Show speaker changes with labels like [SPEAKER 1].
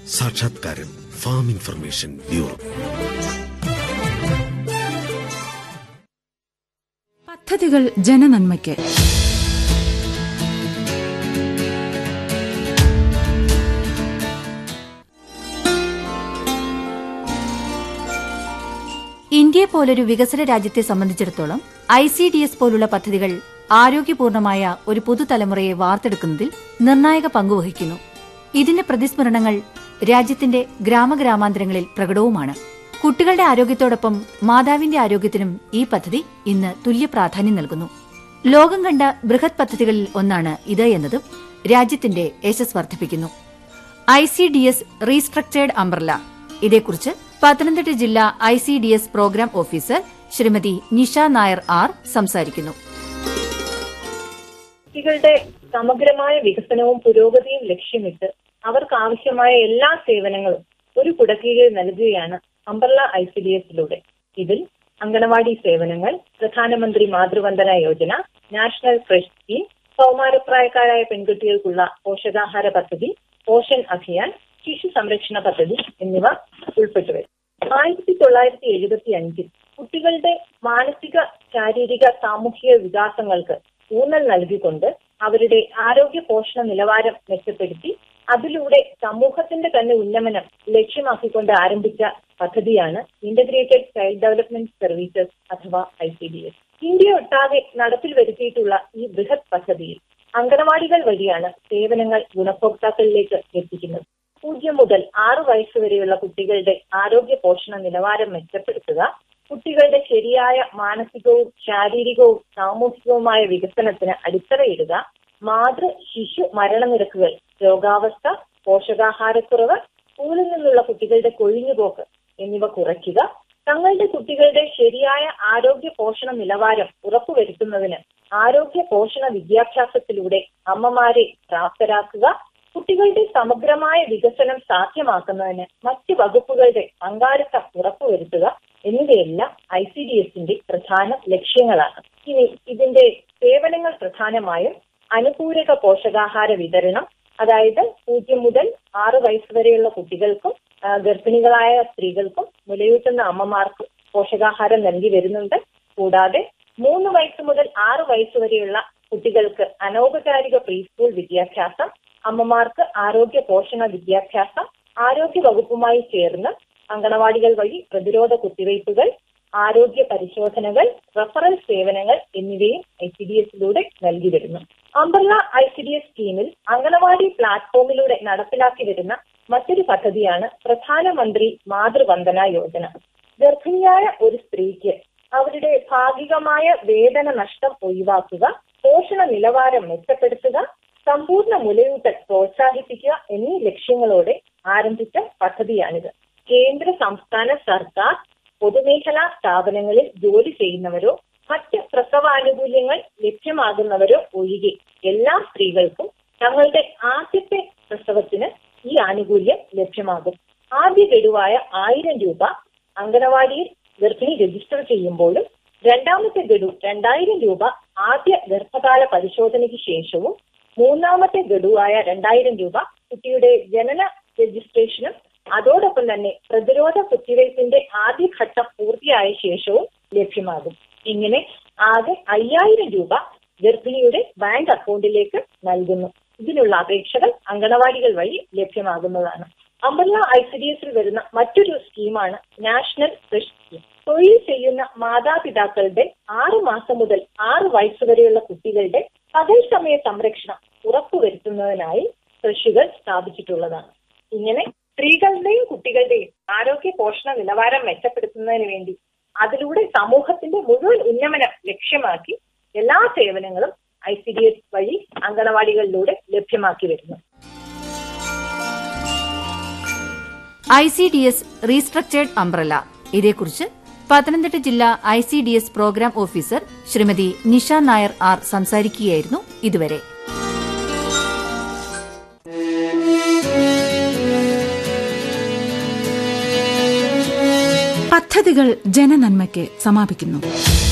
[SPEAKER 1] സാക്ഷാത്കാരം farm information bureau
[SPEAKER 2] പദ്ധതികൾ ജനനന്മയ്ക്ക്
[SPEAKER 3] ഇന്ത്യയെ പോലൊരു വികസന രാജ്യത്തെ സംബന്ധിച്ചിടത്തോളം ഐ സി ഡി എസ് പോലുള്ള പദ്ധതികൾ ആരോഗ്യപൂർണമായ ഒരു പുതുതലമുറയെ വാർത്തെടുക്കുന്നതിൽ നിർണായക പങ്കുവഹിക്കുന്നു ഇതിന്റെ പ്രതിസ്മരണങ്ങൾ രാജ്യത്തിന്റെ ഗ്രാമഗ്രാമാന്തരങ്ങളിൽ പ്രകടവുമാണ് കുട്ടികളുടെ ആരോഗ്യത്തോടൊപ്പം മാതാവിന്റെ ആരോഗ്യത്തിനും ഈ പദ്ധതി ഇന്ന് തുല്യ പ്രാധാന്യം നൽകുന്നു ലോകം കണ്ട ബൃഹത് പദ്ധതികളിൽ ഒന്നാണ് ഇത് എന്നതും രാജ്യത്തിന്റെ യശസ് വർദ്ധിപ്പിക്കുന്നു I C D S restructured umbrella ഇതേക്കുറിച്ച് പത്തനംതിട്ട ജില്ലാ I C D S programme officer Shrimati Nisha Nair R സംസാരിക്കുന്നു
[SPEAKER 4] കുട്ടികളുടെ സമഗ്രമായ വികസനവും പുരോഗതിയും ലക്ഷ്യമിട്ട് അവർക്ക് ആവശ്യമായ എല്ലാ സേവനങ്ങളും ഒരു കുടക്കീഴിൽ നൽകുകയാണ് അംബർല ഐ സി ഡി എസിലൂടെ ഇതിൽ അംഗനവാടി സേവനങ്ങൾ Pradhanmantri Matruvandana Yojana national creche scheme കൗമാരപ്രായക്കാരായ പെൺകുട്ടികൾക്കുള്ള പോഷകാഹാര പദ്ധതി പോഷൻ അഭിയാൻ ശിശു സംരക്ഷണ പദ്ധതി എന്നിവ ഉൾപ്പെട്ടു വരും ആയിരത്തി തൊള്ളായിരത്തി എഴുപത്തി അഞ്ചിൽ കുട്ടികളുടെ മാനസിക ശാരീരിക സാമൂഹിക വികാസങ്ങൾക്ക് ഊന്നൽ നൽകിക്കൊണ്ട് അവരുടെ ആരോഗ്യ പോഷണ നിലവാരം മെച്ചപ്പെടുത്തി അതിലൂടെ സമൂഹത്തിന്റെ തന്നെ ഉന്നമനം ലക്ഷ്യമാക്കിക്കൊണ്ട് ആരംഭിച്ച പദ്ധതിയാണ് ഇന്റഗ്രേറ്റഡ് ചൈൽഡ് ഡെവലപ്മെന്റ് സർവീസസ് അഥവാ I C D S India ഒട്ടാകെ നടപ്പിൽ വരുത്തിയിട്ടുള്ള ഈ ബൃഹത് പദ്ധതിയിൽ അംഗനവാടികൾ വഴിയാണ് സേവനങ്ങൾ ഗുണഭോക്താക്കളിലേക്ക് എത്തിക്കുന്നത് പൂജ്യം മുതൽ ആറ് വയസ്സ് വരെയുള്ള കുട്ടികളുടെ ആരോഗ്യ പോഷണ നിലവാരം മെച്ചപ്പെടുത്തുക കുട്ടികളുടെ ശരിയായ മാനസികവും ശാരീരികവും സാമൂഹികവുമായ വികസനത്തിന് അടിത്തറയിടുക മാതൃ ശിശു മരണനിരക്കുകൾ രോഗാവസ്ഥ പോഷകാഹാരക്കുറവ് സ്കൂളിൽ നിന്നുള്ള കുട്ടികളുടെ കൊഴിഞ്ഞുപോക്ക് എന്നിവ കുറയ്ക്കുക തങ്ങളുടെ കുട്ടികളുടെ ശരിയായ ആരോഗ്യ പോഷണ നിലവാരം ഉറപ്പുവരുത്തുന്നതിന് ആരോഗ്യ പോഷണ വിദ്യാഭ്യാസത്തിലൂടെ അമ്മമാരെ പ്രാപ്തരാക്കുക കുട്ടികളുടെ സമഗ്രമായ വികസനം സാധ്യമാക്കുന്നതിന് മറ്റ് വകുപ്പുകളുടെ പങ്കാളിത്തം ഉറപ്പുവരുത്തുക എന്നിവയെല്ലാം ഐ സി ഡി എസിന്റെ പ്രധാന ലക്ഷ്യങ്ങളാണ് ഇനി ഇതിന്റെ സേവനങ്ങൾ പ്രധാനമായും അനുപൂരക പോഷകാഹാര വിതരണം അതായത് പൂജ്യം മുതൽ ആറ് വയസ്സ് വരെയുള്ള കുട്ടികൾക്കും ആ, ഗർഭിണികളായ സ്ത്രീകൾക്കും മുലയൂട്ടുന്ന അമ്മമാർക്കും പോഷകാഹാരം നൽകി വരുന്നുണ്ട് കൂടാതെ മൂന്ന് വയസ്സ് മുതൽ ആറ് വയസ്സ് വരെയുള്ള കുട്ടികൾക്ക് അനൗപചാരിക പ്രീ സ്കൂൾ വിദ്യാഭ്യാസം അമ്മമാർക്ക് ആരോഗ്യ പോഷണ വിദ്യാഭ്യാസം ആരോഗ്യ വകുപ്പുമായി ചേർന്ന് അങ്കണവാടികൾ വഴി പ്രതിരോധ കുത്തിവയ്പ്പുകൾ ആരോഗ്യ പരിശോധനകൾ റഫറൽ സേവനങ്ങൾ എന്നിവയും ഐ സി ഡി എസിലൂടെ നൽകി വരുന്നു umbrella I C D S സ്കീമിൽ അംഗനവാടി പ്ലാറ്റ്ഫോമിലൂടെ നടപ്പിലാക്കി വരുന്ന മറ്റൊരു പദ്ധതിയാണ് പ്രധാനമന്ത്രി മാതൃവന്ദന യോജന ഗർഭിണിയായ ഒരു സ്ത്രീക്ക് അവരുടെ ഭാഗികമായ വേതന നഷ്ടം ഒഴിവാക്കുക പോഷണ നിലവാരം മെച്ചപ്പെടുത്തുക സമ്പൂർണ്ണ മുലയൂട്ടൽ പ്രോത്സാഹിപ്പിക്കുക എന്നീ ലക്ഷ്യങ്ങളോടെ ആരംഭിച്ച പദ്ധതിയാണിത് കേന്ദ്ര സംസ്ഥാന സർക്കാർ പൊതുമേഖലാ സ്ഥാപനങ്ങളിൽ ജോലി ചെയ്യുന്നവരോ മറ്റ് പ്രസവാനുകൂല്യങ്ങൾ ലഭ്യമാകുന്നവരോ ഒഴികെ എല്ലാ സ്ത്രീകൾക്കും തങ്ങളുടെ ആദ്യത്തെ പ്രസവത്തിന് ഈ ആനുകൂല്യം ലഭ്യമാകും ആദ്യ ഗഡുവായ ആയിരം രൂപ അംഗനവാടിയിൽ ഗർഭിണി രജിസ്റ്റർ ചെയ്യുമ്പോഴും രണ്ടാമത്തെ ഗഡു രണ്ടായിരം രൂപ ആദ്യ ഗർഭകാല പരിശോധനയ്ക്ക് ശേഷവും മൂന്നാമത്തെ ഗഡുവായ രണ്ടായിരം രൂപ കുട്ടിയുടെ ജനന രജിസ്ട്രേഷനും അതോടൊപ്പം തന്നെ പ്രതിരോധ കുത്തിവയ്പ്പിന്റെ ആദ്യഘട്ടം പൂർത്തിയായ ശേഷവും ലഭ്യമാകും ഇങ്ങനെ ആകെ അയ്യായിരം രൂപ ഗർഭിണിയുടെ ബാങ്ക് അക്കൗണ്ടിലേക്ക് നൽകുന്നു ഇതിനുള്ള അപേക്ഷകൾ അങ്കണവാടികൾ വഴി ലഭ്യമാകുന്നതാണ് അംബർല ഐ സി ഡി എസിൽ വരുന്ന മറ്റൊരു സ്കീമാണ് നാഷണൽ ഫ്രഷ് സ്കീം തൊഴിൽ ചെയ്യുന്ന മാതാപിതാക്കളുടെ ആറ് മാസം മുതൽ ആറ് വയസ്സ് വരെയുള്ള കുട്ടികളുടെ പകൽ സമയ സംരക്ഷണം ഉറപ്പുവരുത്തുന്നതിനായി കൃഷികൾ സ്ഥാപിച്ചിട്ടുള്ളതാണ് ഇങ്ങനെ സ്ത്രീകളുടെയും കുട്ടികളുടെയും ആരോഗ്യ പോഷണ നിലവാരം മെച്ചപ്പെടുത്തുന്നതിന് വേണ്ടി അതിലൂടെ സമൂഹത്തിന്റെ മുഴുവൻ ഉന്നമനം ലക്ഷ്യമാക്കി എല്ലാ സേവനങ്ങളും ഐ സി ഡി എസ് വഴി അങ്കണവാടികളിലൂടെ ലഭ്യമാക്കി വരുന്നു
[SPEAKER 3] I C D S restructured umbrella ഇതേക്കുറിച്ച് പത്തനംതിട്ട ജില്ലാ I C D S programme officer Shrimati Nisha Nair R സംസാരിക്കുകയായിരുന്നു ഇതുവരെ
[SPEAKER 2] പദ്ധതികൾ ജനനന്മയ്ക്ക് സമാപിക്കുന്നു